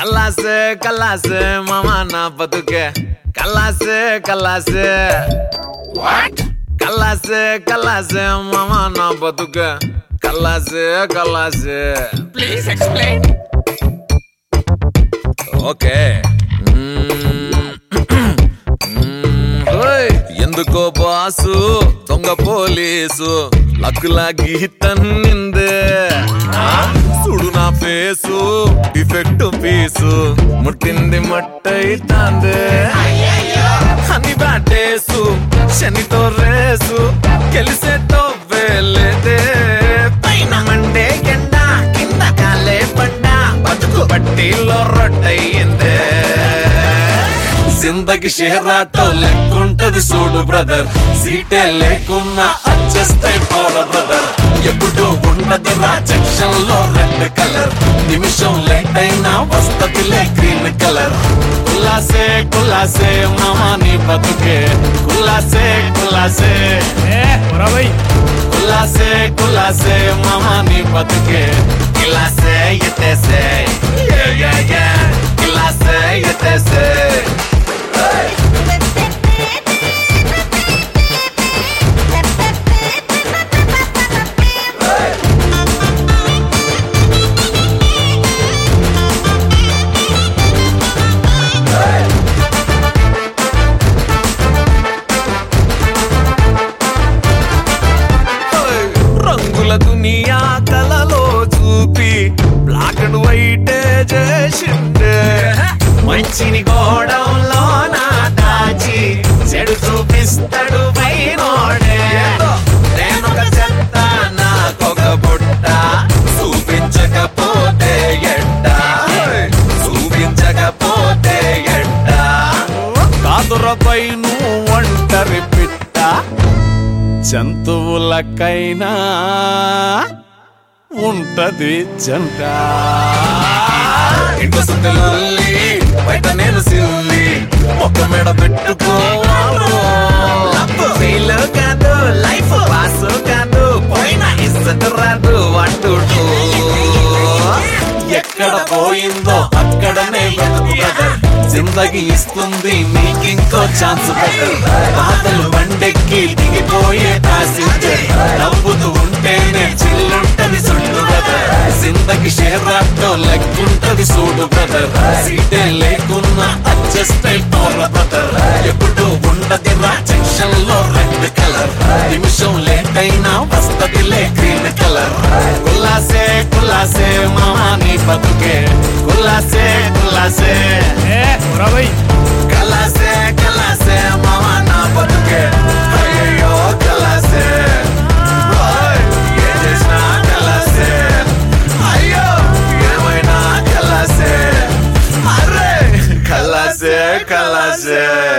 కల్లాసే కల్లాసే మామ నా బతుకే కల్లాసే కల్లాసే కల్లాసే కల్లాసే మామ నా బతుకే కల్లాసే కల్లాసే please explain okay hmm. Hmm. ఓయ్. ఎందుకో బాసు దొంగ పోలీసు లక్కులా గీతన్నిందే చూడు నా ఫేసు డిఫెక్ట్ పీసు ముట్టింది మట్టయితాందే అని బ్యాటేసు శనితో రేసు గెలిసేటో వేలేదే పైన మండే ఎండ కింద కాలే పడ్డ బతుకు బట్టీలో రొట్టయిందే జిందగి షేరాటో లెక్కుంటది చూడు బ్రదర్ సీటే లేకున్నా అడ్జస్ట్ అయిపోరా బ్రదర్ ఎప్పుడు ఉండదు రా జంక్షన్ లో రెడ్ కలర్ నిమిషం లేట్ అయినా వస్తదిలే గ్రీన్ కలర్ కులాసే కులాసే మామా నీ బతుకే కులాసే కులాసే కులాసే కులాసే మామా నీ బతుకే కిలాసే ఎత్తేసే Yeah, yeah, yeah. కిలాసే ఎత్తేసే రంగుల దునియా కలలో చూపి బ్లాక్ అండ్ వైట్ చేసిందే మంచిని గోడంలో నా దాచి చెడు చూపిస్తాడు పైనోడే నేనొక చెత్త నాకొక బుట్ట చూపించకపోతే ఎట్ట చూపించకపోతే ఎట్ట కాదురపై నువ్వు ఒంటరి పిట్ట జంతువులకైనా ఉంటది జంట ఇంట్లో సుద్దలుల్లి బయట నేను సిల్లి ఒక మెడ పెట్టుకోవాలి ఫీల్ కాదు లైఫ్ పాస్ కాదు పోయిన ఇස්සట రాదు అంటుడు ఎక్కడ పోయిందో అక్కడనే వెతుకు బ్రదర్ జిందగి ఇస్తుంది నీకింకో ఛాన్స్ బెటర్ బాధలు బండెక్కి దిగిపోయే ప్యాసింజర్ నవ్వుతూ ఉంటేనే చిల్లుంటది సుళ్ళు బ్రదర్ జిందగి షేరాటో లెక్కుంటది చూడు బ్రదర్ సీటే లేకున్నా అడ్జస్ట్ అయిపోర బ్రదర్ ఎప్పుడు ఉండది రా జంక్షన్ లో రెడ్ కలర్ నిమిషం లేట్ అయినా వస్తదిలే గ్రీన్ కలర్ కులాసే కులాసే మామా నీ బతుకే కులాసే కులాసే కలాసే కలాసే మామా నా బతుకే అయ్యో కలాసే ఓయ్, ఏం చేసినా కలాసే అయ్యో ఏమైనా కలాసే అరే కలాసే కలాసే